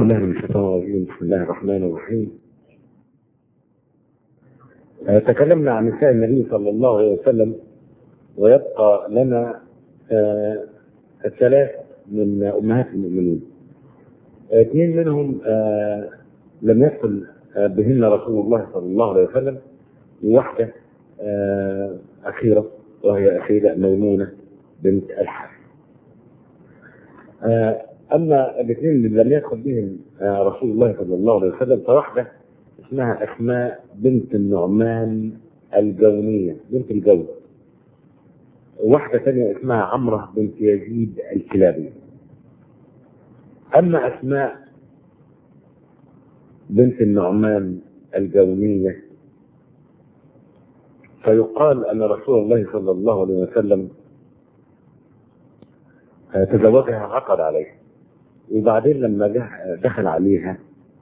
بالله من الشيطان الرجيم بسم الله الرحمن الرحيم آه، تكلمنا عن نساء النبي صلى الله عليه وسلم ويبقى لنا آه، الثلاث من امهات المؤمنين آه، اثنين منهم آه، لم يدخل آه، بهن رسول الله صلى الله عليه وسلم وواحده آه، اخيره وهي اخيره ميمونه بنت الحارث آه، اما الاثنين اللي لم يدخل بهم آه، رسول الله صلى الله عليه وسلم فواحده اسمها اسماء بنت النعمان الجونيه بنت الجون واحده ثانيه اسمها عمره بنت يزيد الكلابي اما اسماء بنت النعمان الجونيه فيقال ان رسول الله صلى الله عليه وسلم آه، تزوجها عقد عليها وبعدين لما جه- دخل عليها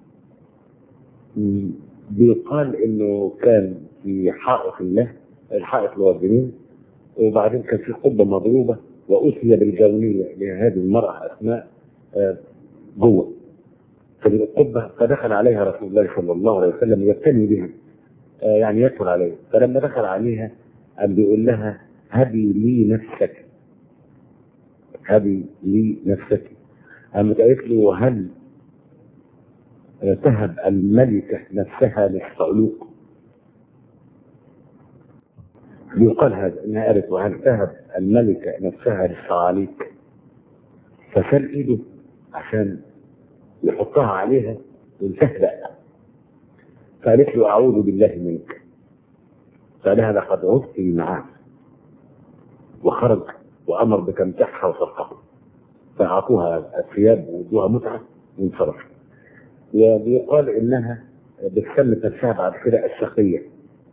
م، بيقال انه كان في حائط الله الحائط اللي هو الجنين وبعدين كان في قبه مضروبه واتي بالجونيه لهذه المراه اسماء آه، جوه في القبه فدخل عليها رسول الله صلى الله عليه وسلم يبتني بها آه، يعني يدخل عليها فلما دخل عليها قام بيقول لها هبي لي نفسك هبي لي نفسك قامت قالت له هل تهب الملكة نفسها للصعلوك يقال هذا انها قالت وهل تهب الملكة نفسها للصعاليك فشال ايده عشان يحطها عليها وانتهى فقالت له اعوذ بالله منك قال لها لقد عدت معاه وخرج وامر بتمسحها وصرفها فاعطوها الثياب وادوها متعه وانصرف وبيقال انها بتسمت نفسها بعد كده الشقيه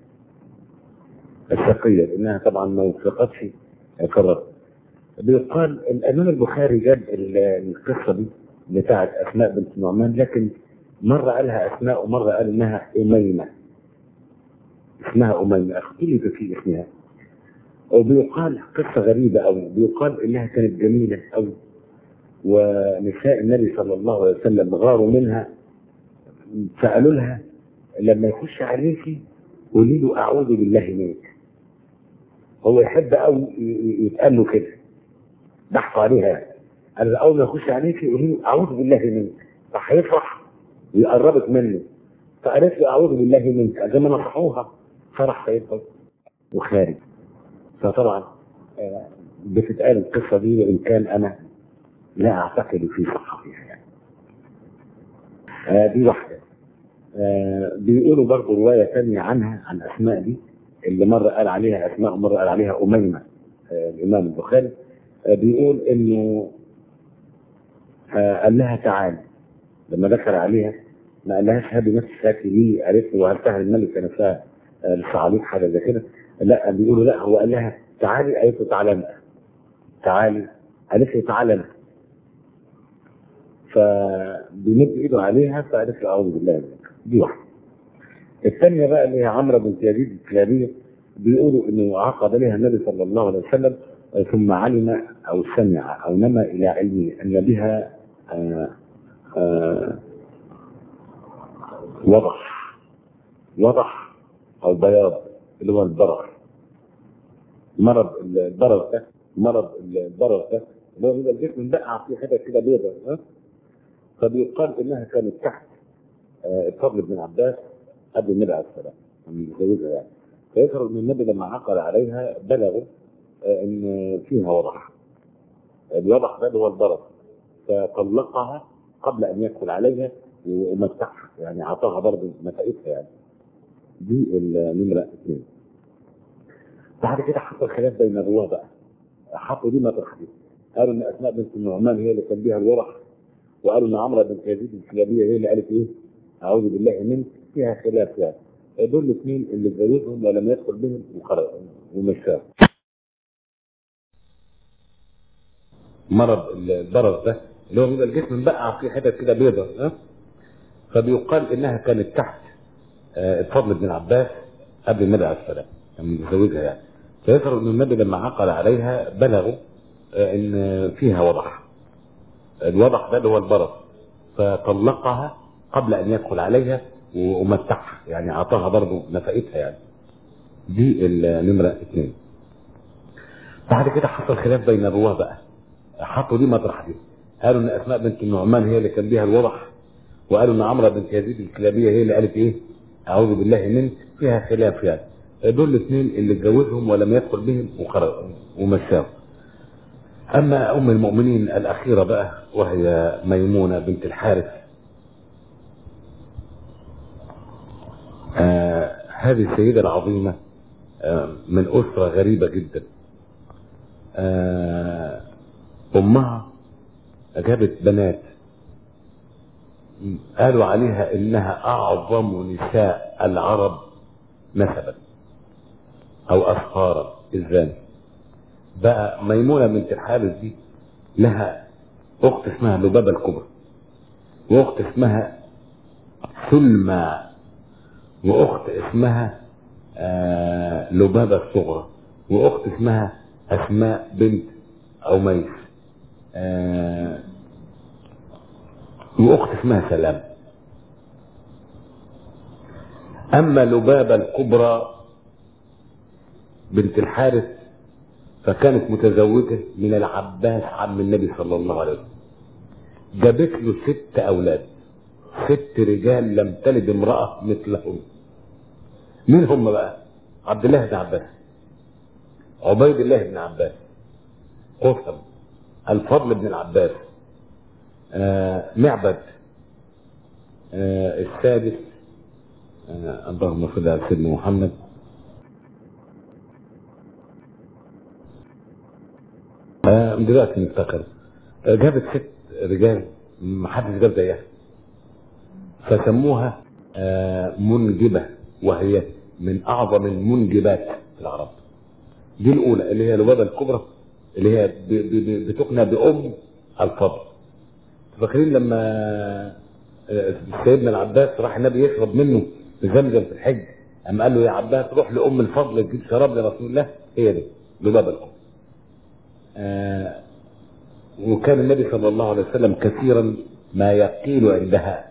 الشقيه لانها طبعا ما وفقتش قررت بيقال الامام البخاري جاب ال- القصه دي بتاعت اسماء بنت نعمان لكن مره قالها اسماء ومره قال انها اميمه اسمها اميمه اختلف في اسمها وبيقال قصه غريبه قوي بيقال انها كانت جميله قوي ونساء النبي صلى الله عليه وسلم غاروا منها سالوا لها لما يخش عليكي قولي له اعوذ بالله منك هو يحب قوي يتقال له كده بحثوا عليها قال له اول ما يخش عليكي قولي له اعوذ بالله منك فهيفرح ويقربك منه فقالت له اعوذ بالله منك زي ما نصحوها فرح سيدنا وخارج فطبعا آه، بتتقال القصه دي وان كان انا لا اعتقد في صحة فيها يعني. آه دي واحدة آه بيقولوا برضه رواية ثانية عنها عن أسماء دي اللي مرة قال عليها أسماء ومرة قال عليها أميمة آه الإمام البخاري آه بيقول إنه آه قال لها تعالي لما دخل عليها ما قالهاش هبي نفسك لي قالت له وهل تهل الملكة نفسها آه للصعاليك حاجة زي كده لا بيقولوا لا هو قال لها تعالي قالت له تعالى انت تعالي قالت له تعالى انت فبيمد ايده عليها فقالت له اعوذ بالله منك دي واحده الثانيه بقى اللي هي عمرو بنت يزيد الكلابيه بيقولوا انه عقد لها النبي صلى الله عليه وسلم آه، ثم علم او سمع او نما الى علمه ان بها آه، آه، وضح وضح او بياض اللي هو البرر مرض البرر ده مرض البرر ده اللي هو بيبقى الجسم مبقع فيه حاجه كده بيضاء ها فبيقال انها كانت تحت آه، الفضل بن عباس قبل النبي عليه السلام من زوجها يعني فيفرض ان النبي لما عقد عليها بلغوا آه، ان فيها وضح الوضح ده اللي هو البرص فطلقها قبل ان يدخل عليها ومتعها يعني اعطاها برضه متعتها يعني دي النمره اثنين بعد كده حصل خلاف بين الرواه بقى حطوا دي مطرح دي قالوا ان اسماء بنت النعمان هي اللي كان بيها الورع وقالوا ان عمرو بنت يزيد الكلابيه هي اللي قالت ايه؟ اعوذ بالله منك فيها خلاف يعني دول الاثنين اللي اتجوزهم ولم يدخل بهم وخرج ومشاه مرض البرص ده اللي هو بيبقى الجسم مبقع فيه حتت كده بيضة ها فبيقال انها كانت تحت آه، الفضل بن عباس قبل النبي عليه السلام كان متزوجها يعني فيفرض ان النبي لما عقد عليها بلغوا آه، ان فيها وضح الوضح ده اللي هو البرص فطلقها قبل ان يدخل عليها ومتعها يعني اعطاها برضه نفقتها يعني دي النمرة اثنين بعد كده حصل خلاف بين الرواه بقى حطوا دي مطرح دي قالوا ان اسماء بنت النعمان هي اللي كان بيها الوضح وقالوا ان عمرو بنت يزيد الكلابيه هي اللي قالت ايه اعوذ بالله منك فيها خلاف يعني دول الاثنين اللي اتجوزهم ولم يدخل بهم وخرج ومشاهم اما ام المؤمنين الاخيره بقى وهي ميمونه بنت الحارث آه هذه السيده العظيمه آه من اسره غريبه جدا آه امها جابت بنات قالوا عليها انها اعظم نساء العرب نسبا او اصهارا الزاني بقى ميمونه بنت الحارث دي لها اخت اسمها لبابه الكبرى واخت اسمها سلمى واخت اسمها آه لبابه الصغرى واخت اسمها اسماء بنت عميس آه واخت اسمها سلام اما لبابه الكبرى بنت الحارث فكانت متزوجه من العباس عم النبي صلى الله عليه وسلم جابت له ست اولاد ست رجال لم تلد امراه مثلهم مين هم بقى عبد الله بن عباس عبيد الله بن عباس قسم الفضل بن العباس آه معبد آه السادس آه اللهم صل على سيدنا محمد آه دلوقتي نفتكر آه جابت ست رجال ما حدش جاب زيها فسموها آه منجبة وهي من أعظم المنجبات في العرب دي الأولى اللي هي لبابة الكبرى اللي هي بتقنى بأم الفضل فاكرين لما سيدنا العباس راح النبي يشرب منه بزمزم في الحج اما قال له يا عباس روح لام الفضل تجيب شراب لرسول الله هي دي لبابة الكبرى آه وكان النبي صلى الله عليه وسلم كثيرا ما يقيل عندها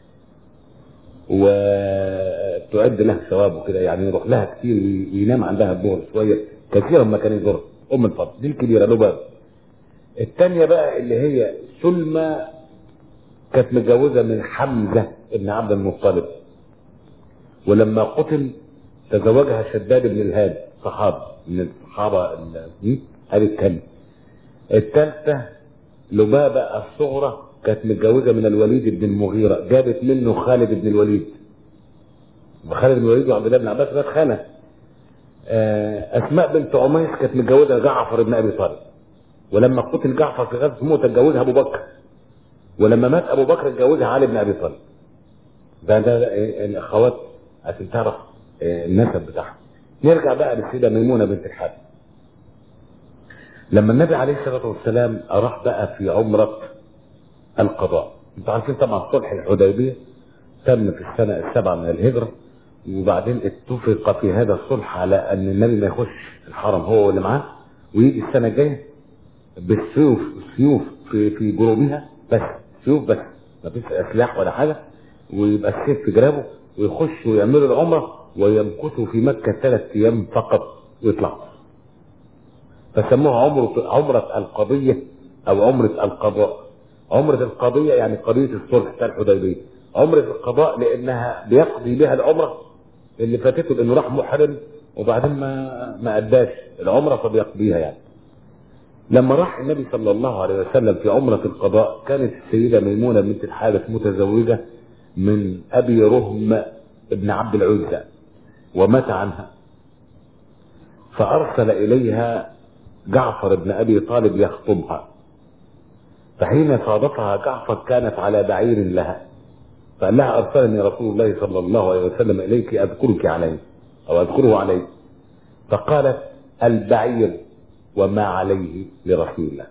وتعد له ثوابه كده يعني يروح لها كتير وينام عندها الظهر شويه كثيرا ما كان يزورها ام الفضل دي الكبيره لبابه الثانيه بقى اللي هي سلمى كانت متجوزه من حمزه ابن عبد المطلب ولما قتل تزوجها شداد بن الهاد صحابي من الصحابه هذه الثانيه الثالثه لبابه الصغرى كانت متجوزه من الوليد بن المغيره جابت منه خالد بن الوليد خالد بن الوليد وعبد الله بن عباس كانت خاله اسماء بنت عميس كانت متجوزه جعفر بن ابي طالب ولما قتل جعفر في غزوه موته اتجوزها ابو بكر ولما مات ابو بكر اتجوزها علي بن ابي طالب ده ده الاخوات عشان تعرف النسب بتاعها نرجع بقى للسيده ميمونه بنت الحارث لما النبي عليه الصلاه والسلام راح بقى في عمره القضاء انتوا عارفين طبعا صلح الحديبيه تم في السنه السابعه من الهجره وبعدين اتفق في هذا الصلح على ان النبي ما يخش الحرم هو واللي معاه ويجي السنه الجايه بالسيوف السيوف في في جروبها بس سيوف بس ما فيش اسلحه ولا حاجه ويبقى السيف في جرابه ويخشوا ويعملوا العمره ويمكثوا في مكه ثلاث ايام فقط ويطلعوا فسموها عمره عمره القضيه او عمره القضاء عمره القضيه يعني قضيه الصلح بتاع الحديبيه عمره القضاء لانها بيقضي بها العمره اللي فاتته لانه راح محرم وبعدين ما ما اداش العمره فبيقضيها يعني لما راح النبي صلى الله عليه وسلم في عمرة القضاء كانت السيدة ميمونة بنت الحارث متزوجة من أبي رهم ابن عبد العزى ومات عنها فأرسل إليها جعفر بن أبي طالب يخطبها فحين صادفها جعفر كانت على بعير لها فقال لها أرسلني رسول الله صلى الله عليه وسلم إليك أذكرك عليه أو أذكره عليه فقالت البعير وما عليه لرسول الله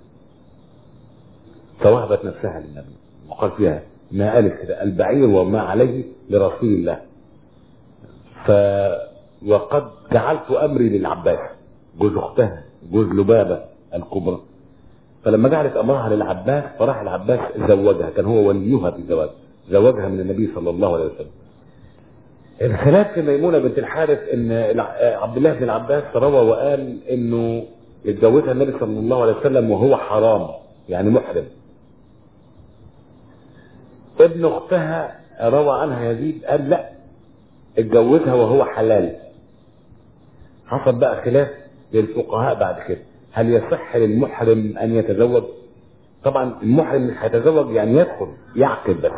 فوهبت نفسها للنبي وقال فيها ما قالت كده البعير وما عليه لرسول الله ف وقد جعلت امري للعباس جوز اختها جوز لبابه الكبرى فلما جعلت امرها للعباس فراح العباس زوجها كان هو وليها في الزواج زوجها من النبي صلى الله عليه وسلم الخلاف في ميمونه بنت الحارث ان عبد الله بن العباس روى وقال انه اتجوزها النبي صلى الله عليه وسلم وهو حرام يعني محرم ابن اختها روى عنها يزيد قال لا اتجوزها وهو حلال حصل بقى خلاف للفقهاء بعد كده هل يصح للمحرم ان يتزوج طبعا المحرم مش هيتزوج يعني يدخل يعقد بس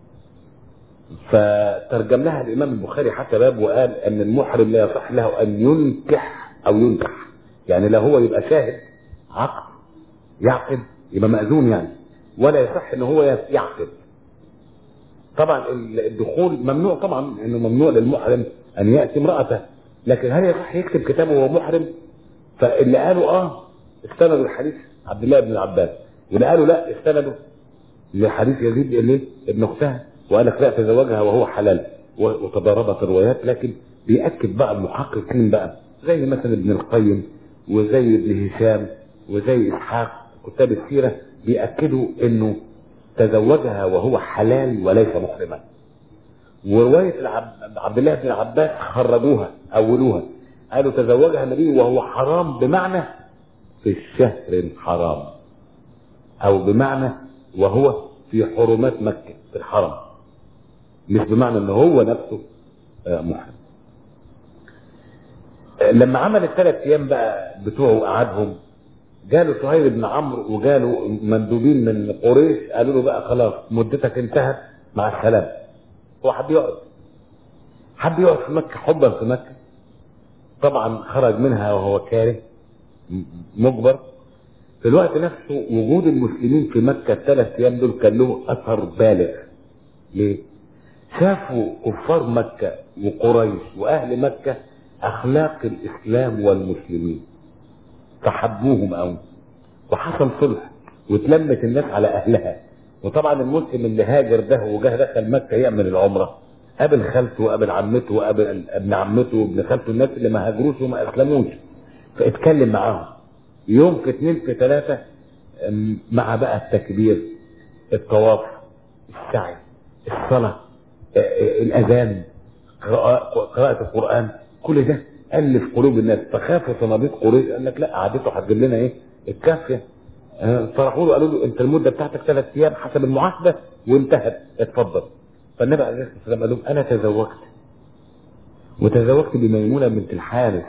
فترجم لها الامام البخاري حتى باب وقال ان المحرم لا يصح له ان ينكح او ينكح يعني لا هو يبقى شاهد عقد يعقد يبقى مأذون يعني ولا يصح ان هو يعقد طبعا الدخول ممنوع طبعا انه ممنوع للمحرم ان ياتي امراته لكن هل يصح يكتب كتابه وهو محرم فاللي قالوا اه استندوا الحديث عبد الله بن العباس واللي قالوا لا استندوا لحديث يزيد اللي ابن اختها وقال لك لا تزوجها وهو حلال وتضاربت الروايات لكن بيأكد بقى المحققين بقى زي مثلا ابن القيم وزي ابن هشام وزي اسحاق كتاب السيره بيأكدوا انه تزوجها وهو حلال وليس محرما ورواية العب... عبد الله بن العباس خرجوها أولوها قالوا تزوجها النبي وهو حرام بمعنى في الشهر حرام أو بمعنى وهو في حرمات مكة في الحرم مش بمعنى ان هو نفسه محرم لما عمل الثلاث ايام بقى بتوعه قعدهم جاله سهيل بن عمرو وجاله مندوبين من قريش قالوا له بقى خلاص مدتك انتهت مع السلامه هو حب يقعد حب يقعد في مكه حبا في مكه طبعا خرج منها وهو كاره مجبر في الوقت نفسه وجود المسلمين في مكه الثلاث ايام دول كان له اثر بالغ ليه؟ شافوا كفار مكه وقريش واهل مكه اخلاق الاسلام والمسلمين فحبوهم قوي وحصل صلح واتلمت الناس على اهلها وطبعا المسلم اللي هاجر ده وجه دخل مكه يعمل العمره قابل خالته وقابل عمته وقابل ابن عمته وابن خالته الناس اللي ما هاجروش وما اسلموش فاتكلم معاهم يوم في اثنين في ثلاثه مع بقى التكبير الطواف السعي الصلاه الاذان قراءه القران كل ده الف قلوب الناس فخافوا صناديق قريش قال لك لا قعدته هتجيب لنا ايه الكافيه فراحوا له قالوا له انت المده بتاعتك ثلاث ايام حسب المعاهده وانتهت اتفضل فالنبي عليه الصلاه والسلام قال لهم انا تزوجت وتزوجت بميمونه بنت الحارث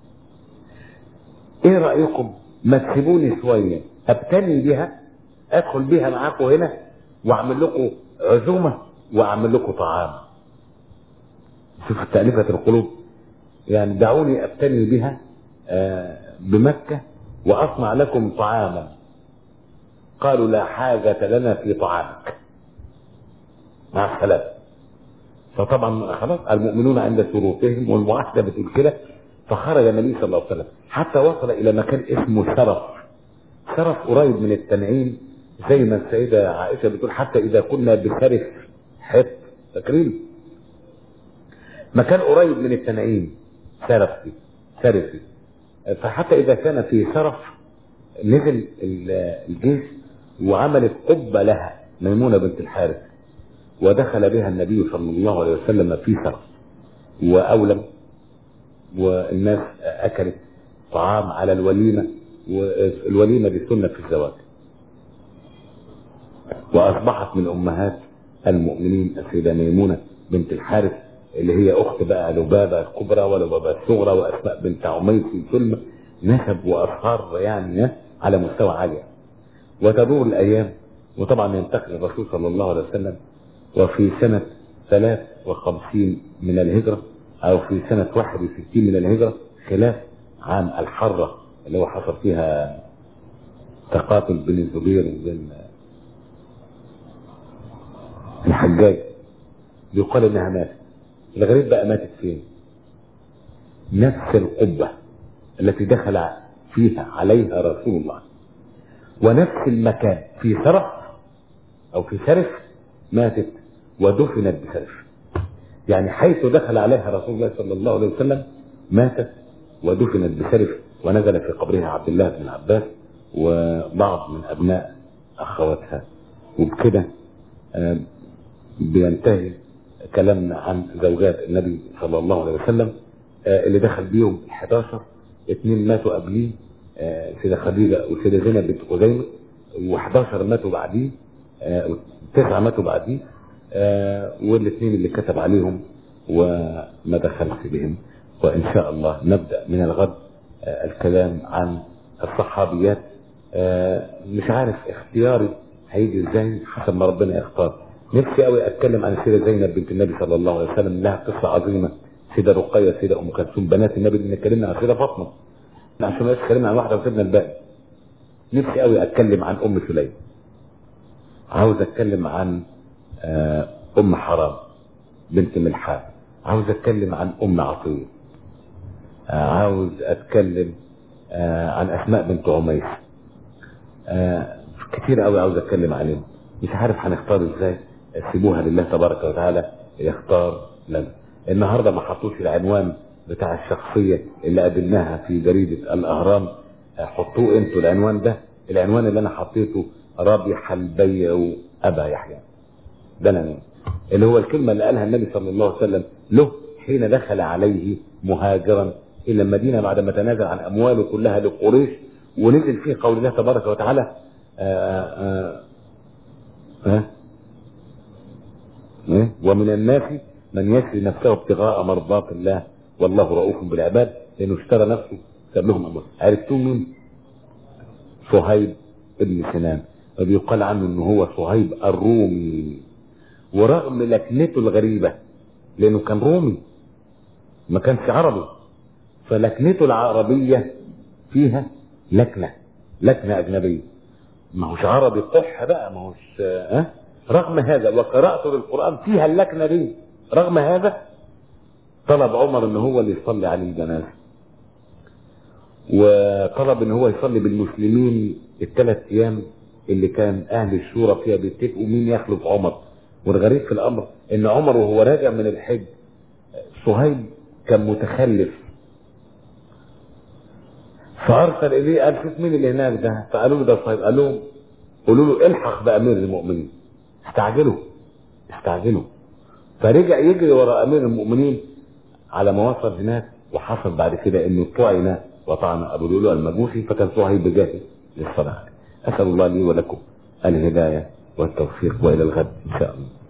ايه رايكم ما تسيبوني شويه ابتني بها ادخل بيها معاكم هنا واعمل لكم عزومه واعمل لكم طعام شوف تألفة القلوب يعني دعوني ابتني بها بمكة واصنع لكم طعاما قالوا لا حاجة لنا في طعامك مع السلامة فطبعا خلاص المؤمنون عند شروطهم والمعاهدة بتقول كده فخرج النبي صلى الله عليه وسلم حتى وصل الى مكان اسمه سرف سرف قريب من التنعيم زي ما السيدة عائشة بتقول حتى اذا كنا بسرف حط فاكرين مكان قريب من التنعيم سرفي سرفي فحتى اذا كان في سرف نزل الجيش وعملت قبة لها ميمونة بنت الحارث ودخل بها النبي صلى الله عليه وسلم في سرف وأولم والناس أكلت طعام على الوليمة والوليمة دي سنة في الزواج وأصبحت من أمهات المؤمنين السيدة ميمونة بنت الحارث اللي هي اخت بقى لبابه الكبرى ولبابه الصغرى واسماء بنت عميس ثم نسب واصهار يعني على مستوى عالي وتدور الايام وطبعا ينتقل الرسول صلى الله عليه وسلم وفي سنه 53 من الهجره او في سنه 61 من الهجره خلاف عام الحره اللي هو حصل فيها تقاتل بين الزبير وبين الحجاج يقال انها ماتت الغريب بقى ماتت فين نفس القبة التي دخل فيها عليها رسول الله ونفس المكان في سرف او في سرف ماتت ودفنت بسرف يعني حيث دخل عليها رسول الله صلى الله عليه وسلم ماتت ودفنت بسرف ونزل في قبرها عبد الله بن عباس وبعض من ابناء اخواتها وبكده آه، بينتهي كلامنا عن زوجات النبي صلى الله عليه وسلم آه، اللي دخل بيهم 11 اثنين ماتوا قبليه آه، سيدة خديجة وسيدة زينب بنت خزيمة و11 ماتوا بعديه آه، تسعة ماتوا بعديه آه، والاثنين اللي كتب عليهم وما دخلت بهم وإن شاء الله نبدأ من الغد آه، الكلام عن الصحابيات آه، مش عارف اختياري هيجي ازاي حسب ما ربنا يختار نفسي قوي اتكلم عن سيدة زينب بنت النبي صلى الله عليه وسلم لها قصة عظيمة سيدة رقية سيدة ام كلثوم بنات النبي اللي اتكلمنا عن سيدة فاطمة عشان ما اتكلمنا عن واحدة وسيبنا الباقي نفسي قوي اتكلم عن ام سليم عاوز اتكلم عن آه، ام حرام بنت ملحان عاوز اتكلم عن ام عطيه آه، عاوز اتكلم آه، عن اسماء بنت عميس آه، كتير قوي عاوز اتكلم عليهم مش عارف هنختار ازاي سيبوها لله تبارك وتعالى يختار لنا النهارده ما حطوش العنوان بتاع الشخصيه اللي قابلناها في جريده الاهرام آه، حطوه انتوا العنوان ده العنوان اللي انا حطيته رابح البيع ابا يحيى ده العنوان اللي هو الكلمه اللي قالها النبي صلى الله عليه وسلم له حين دخل عليه مهاجرا الى المدينه بعد ما تنازل عن امواله كلها لقريش ونزل فيه قول الله تبارك وتعالى آآ آآ آآ إيه؟ ومن الناس من يشري نفسه ابتغاء مرضات الله والله رؤوف بالعباد لانه اشترى نفسه ساب لهم اموال عرفتوا مين؟ صهيب ابن سنان وبيقال عنه ان هو صهيب الرومي ورغم لكنته الغريبه لانه كان رومي ما كانش عربي فلكنته العربيه فيها لكنه لكنه اجنبيه ما هوش عربي قح بقى ما هوش ها رغم هذا وقراءته للقران فيها اللكنه دي رغم هذا طلب عمر ان هو اللي يصلي عليه الجنازه وطلب ان هو يصلي بالمسلمين الثلاث ايام اللي كان اهل الشورى فيها بيتفقوا مين يخلف عمر والغريب في الامر ان عمر وهو راجع من الحج صهيب كان متخلف فارسل اليه قال شوف مين اللي هناك ده فقالوا له ده صهيب قال لهم قولوا له الحق بامير المؤمنين استعجلوا استعجلوا فرجع يجري وراء امير المؤمنين على ما وصل هناك وحصل بعد كده انه طعن وطعن ابو لؤلؤ المجوسي فكان صهيب جاهز للصلاه اسال الله لي ولكم الهدايه والتوفيق والى الغد ان شاء الله